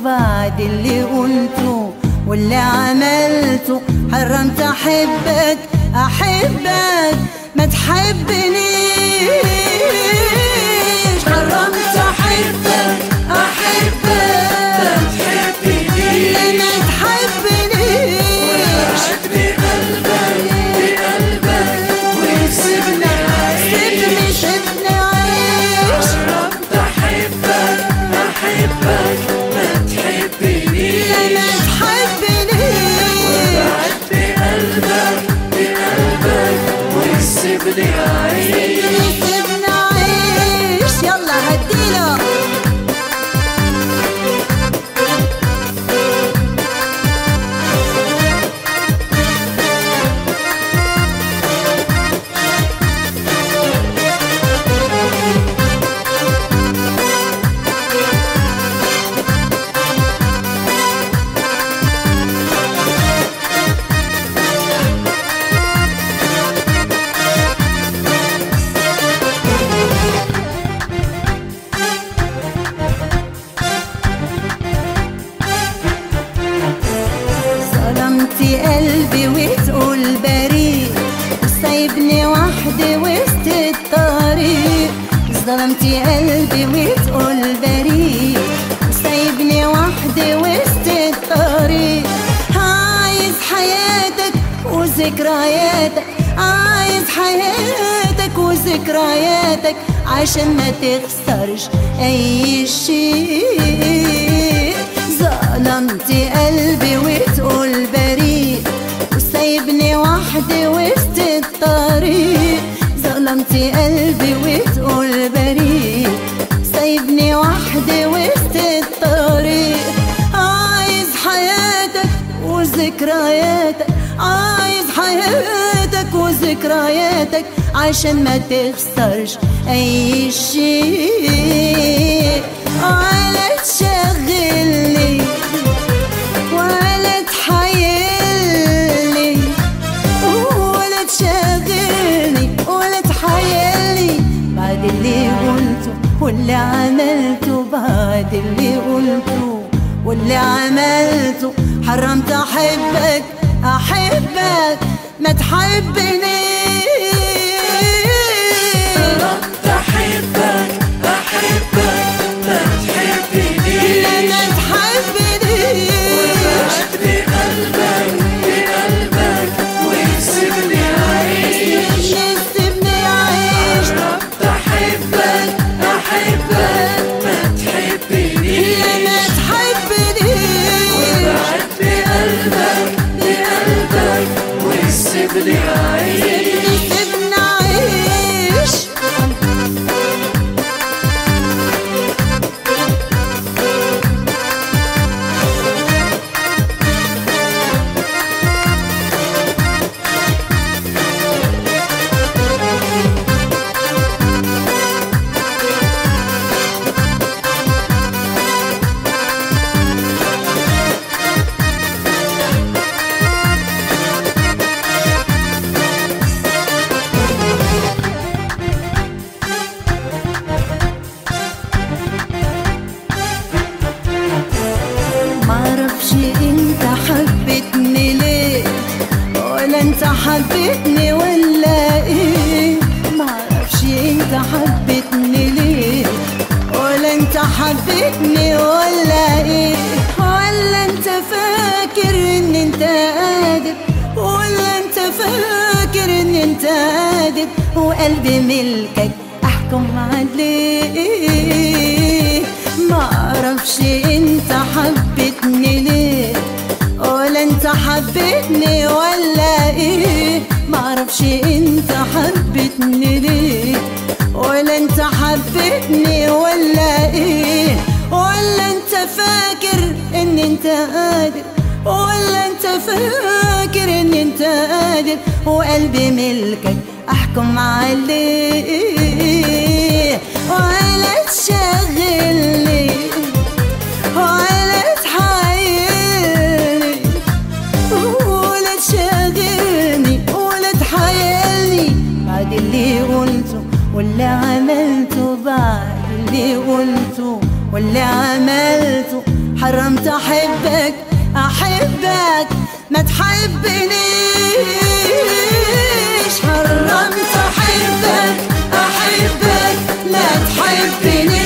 بعد اللي قلته واللي عملته حرمت احبك احبك ما تحبنيش حرمت احبك احبك تحبني ما تحبنيش بقلبك وتسيبني سيبني عيش سيبني عيش حرمت احبك احبك ما تحبنيش ما تحبنيش بقلبك بقلبك وتسيبني عيش سيبني عيش يلا هديله ظلمتي قلبي وتقول بريء وسايبني وحدي وسط الطريق ظلمتي قلبي وتقول بريء وسايبني وحدي وسط الطريق عايز حياتك وذكرياتك عايز حياتك وذكرياتك عشان ما تخسرش اي شيء ظلمتي قلبي وتقول بريء وسايبني وحدي وسط الطريق ظلمتي قلبي وتقول بريء سايبني وحدي وسط الطريق عايز حياتك وذكرياتك عايز حياتك وذكرياتك عشان ما تخسرش اي شيء ولا تشغلني ولا تحيلني ولا تشغلني ولا تحيلني بعد اللي قلته واللي عملته بعد اللي قلته واللي عملته حرمت احبك احبك ما تحبنيش حرمت احبك احبك ما تحبنيش ما تحبنيش بقلبك بقلبك وتسيبني عيش سيبني عيش حرمت احبك احبك ما تحبنيش ما تحبنيش بقلبك بقلبك وتسيبني عيش سيبني عيش معرفش انت حبيتني ليه ولا انت حبيتني ولا ايه معرفش انت حبيتني ليه ولا انت حبيتني ولا ايه ولا انت فاكر ان انت قادر ولا انت فاكر ان انت قادر وقلبي ملكك احكم عليه معرفش انت حبيتني ليه ولا انت حبيتني ولا ايه معرفش انت حبيتني ليه ولا انت حبيتني ولا ايه ولا انت فاكر ان انت قادر ولا انت فاكر ان انت قادر وقلبي ملكك احكم عليه ولا تشغلني ولا تحايلني ولا تشغلني ولا تحايلني بعد اللي قلته واللي عملته بعد اللي قلته واللي عملته حرمت احبك احبك ما تحبنيش حرمت احبك احبك ما تحبنيش